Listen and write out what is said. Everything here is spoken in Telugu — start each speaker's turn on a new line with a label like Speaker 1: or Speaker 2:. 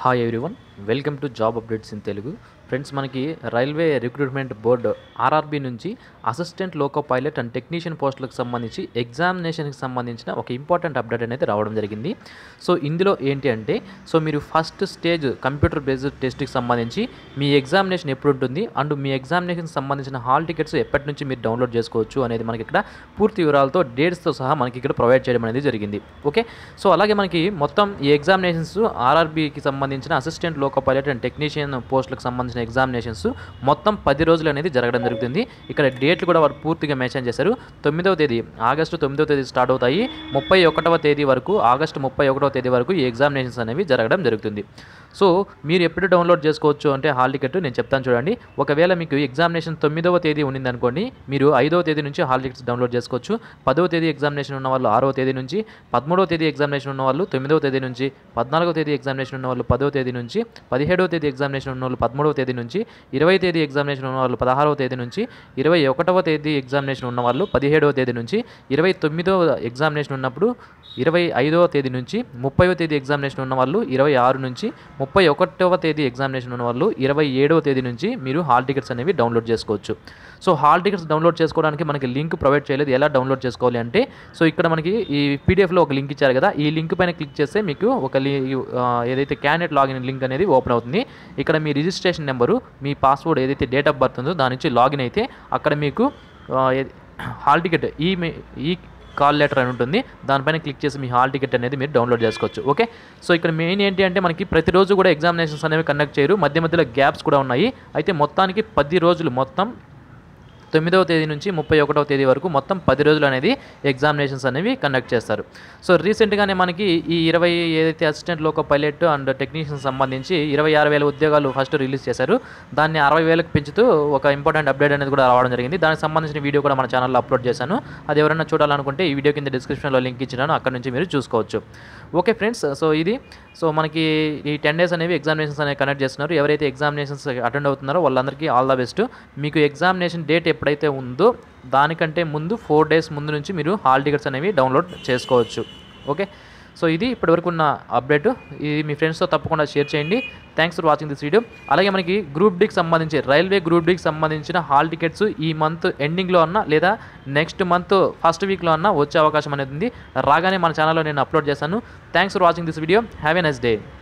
Speaker 1: hi everyone welcome to job updates in Telugu friends మనకి రైల్వే రిక్రూట్మెంట్ బోర్డు ఆర్ఆర్బి నుంచి assistant loco pilot and technician పోస్టులకు సంబంధించి ఎగ్జామినేషన్కి సంబంధించిన ఒక ఇంపార్టెంట్ అప్డేట్ అనేది రావడం జరిగింది సో ఇందులో ఏంటి అంటే సో మీరు ఫస్ట్ స్టేజ్ కంప్యూటర్ బేస్డ్ టెస్ట్కి సంబంధించి మీ ఎగ్జామినేషన్ ఎప్పుడు ఉంటుంది అండ్ మీ ఎగ్జామినేషన్కి సంబంధించిన హాల్ టికెట్స్ ఎప్పటి నుంచి మీరు డౌన్లోడ్ చేసుకోవచ్చు అనేది మనకి ఇక్కడ పూర్తి వివరాలతో డేట్స్తో సహా మనకి ఇక్కడ ప్రొవైడ్ చేయడం అనేది జరిగింది ఓకే సో అలాగే మనకి మొత్తం ఈ ఎగ్జామినేషన్స్ ఆర్ఆర్బీకి సంబంధించిన assistant loco pilot and technician పోస్టులకు సంబంధించిన ఎగ్జామినేషన్స్ మొత్తం పది రోజులు అనేది జరగడం జరుగుతుంది ఇక్కడ డేట్లు కూడా వారు పూర్తిగా మెన్షన్ చేశారు తొమ్మిదవ తేదీ ఆగస్టు తొమ్మిదవ తేదీ స్టార్ట్ అవుతాయి ముప్పై ఒకటవ తేదీ వరకు ఆగస్టు ముప్పై ఒకటవ తేదీ వరకు ఈ ఎగ్జామినేషన్స్ అనేవి జరగడం జరుగుతుంది సో మీరు ఎప్పుడు డౌన్లోడ్ చేసుకోవచ్చు అంటే హాల్ టికెట్ నేను చెప్తాను చూడండి ఒకవేళ మీకు ఎగ్జామినేషన్ తొమ్మిదవ తేదీ ఉండింది అనుకోండి మీరు ఐదవ తేదీ నుంచి హాల్ టికెట్స్ డౌన్లోడ్ చేసుకోవచ్చు పదవ తేదీ ఎగ్జామినేషన్ ఉన్న వాళ్ళు ఆరవ తేదీ నుంచి పదమూడవ తేదీ ఎగ్జామినేషన్ ఉన్న వాళ్ళు తొమ్మిదవ తేదీ నుంచి పద్నాలుగవ తేదీ ఎగ్జామినేషన్ ఉన్న వాళ్ళు పదవ తేదీ నుంచి పదిహేడవ తేదీ ఎగ్జామినేషన్ ఉన్న వాళ్ళు పదమూడవ తేదీ నుంచి ఇరవై తేదీ ఎగ్జామినేషన్ ఉన్న వాళ్ళు పదహారవ తేదీ నుంచి ఇరవై ఒకటవ తేదీ ఎగ్జామినేషన్ ఉన్న వాళ్ళు పదిహేడవ తేదీ నుంచి ఇరవై తొమ్మిదవ ఎగ్జామినేషన్ ఉన్నప్పుడు ఇరవై ఐదవ తేదీ నుంచి ముప్పైవ తేదీ ఎగ్జామినేషన్ ఉన్న వాళ్ళు ఇరవై ఆరు నుంచి ముప్పై ఒకటవ తేదీ ఎగ్జామినేషన్ ఉన్న వాళ్ళు ఇరవై ఏడవ తేదీ నుంచి మీరు హాల్ టికెట్స్ అనేవి డౌన్లోడ్ చేసుకోవచ్చు సో హాల్ టికెట్స్ డౌన్లోడ్ చేసుకోవడానికి మనకి లింక్ ప్రొవైడ్ చేయలేదు ఎలా డౌన్లోడ్ చేసుకోవాలి అంటే సో ఇక్కడ మనకి ఈ పీడిఎఫ్లో ఒక లింక్ ఇచ్చారు కదా ఈ లింక్ పైన క్లిక్ చేస్తే మీకు ఒక లి ఆ, ఏదైతే క్యాండిడేట్ లాగిన్ లింక్ అనేది ఓపెన్ అవుతుంది ఇక్కడ మీ రిజిస్ట్రేషన్ నెంబరు మీ పాస్వర్డ్ ఏదైతే డేట్ ఆఫ్ బర్త్ ఉందో దాని నుంచి లాగిన్ అయితే అక్కడ మీకు ఆ, ఏ- హాల్ టికెట్ ఈ మే- ఈ కాల్ లెటర్ అని ఉంటుంది దానిపైన క్లిక్ చేసి మీ హాల్ టికెట్ అనేది మీరు డౌన్లోడ్ చేసుకోవచ్చు ఓకే సో ఇక్కడ మెయిన్ ఏంటి అంటే మనకి ప్రతిరోజు కూడా ఎగ్జామినేషన్స్ అనేవి కండక్ట్ చేయరు మధ్య మధ్యలో గ్యాప్స్ కూడా ఉన్నాయి అయితే మొత్తానికి పది రోజులు మొత్తం తొమ్మిదవ తేదీ నుంచి ముప్పై ఒకటవ తేదీ వరకు మొత్తం పది రోజులు అనేది ఎగ్జామినేషన్స్ అనేవి కండక్ట్ చేస్తారు సో రీసెంట్గానే మనకి ఈ ఇరవై ఏదైతే assistant loco pilot and technician సంబంధించి ఇరవై ఆరు వేల ఉద్యోగాలు ఫస్ట్ రిలీజ్ చేశారు దాన్ని అరవై వేలకు పెంచుతూ ఒక ఇంపార్టెంట్ అప్డేట్ అనేది కూడా రావడం జరిగింది దానికి సంబంధించిన వీడియో కూడా మన ఛానల్లో అప్లోడ్ చేశాను అది ఎవరైనా చూడాలనుకుంటే ఈ వీడియో కింద డిస్క్రిప్షన్లో లింక్ ఇచ్చినాను అక్కడ నుంచి మీరు చూసుకోవచ్చు ఓకే ఫ్రెండ్స్ సో ఇది సో మనకి ఈ టెన్ డేస్ అనేవి ఎగ్జామినేషన్స్ అనేవి కండక్ట్ చేస్తున్నారు ఎవరైతే ఎగ్జామినేషన్స్ అటెండ్ అవుతున్నారో వాళ్ళందరికీ ఆల్ ద బెస్ట్ మీకు ఎగ్జామినేషన్ డేట్ ఎప్పుడైతే ఉందో దానికంటే ముందు ఫోర్ డేస్ ముందు నుంచి మీరు హాల్ టికెట్స్ అనేవి డౌన్లోడ్ చేసుకోవచ్చు ఓకే సో ఇది ఇప్పటివరకు ఉన్న అప్డేట్ ఇది మీ ఫ్రెండ్స్తో తప్పకుండా షేర్ చేయండి thanks for watching this video అలాగే మనకి గ్రూప్ డీకి సంబంధించి రైల్వే గ్రూప్ డీకి సంబంధించిన హాల్ టికెట్స్ ఈ మంత్ ఎండింగ్లో అన్నా లేదా నెక్స్ట్ మంత్ ఫస్ట్ వీక్లో అన్నా వచ్చే అవకాశం అనేది ఉంది రాగానే మన ఛానల్లో నేను అప్లోడ్ చేశాను thanks for watching this video have a next day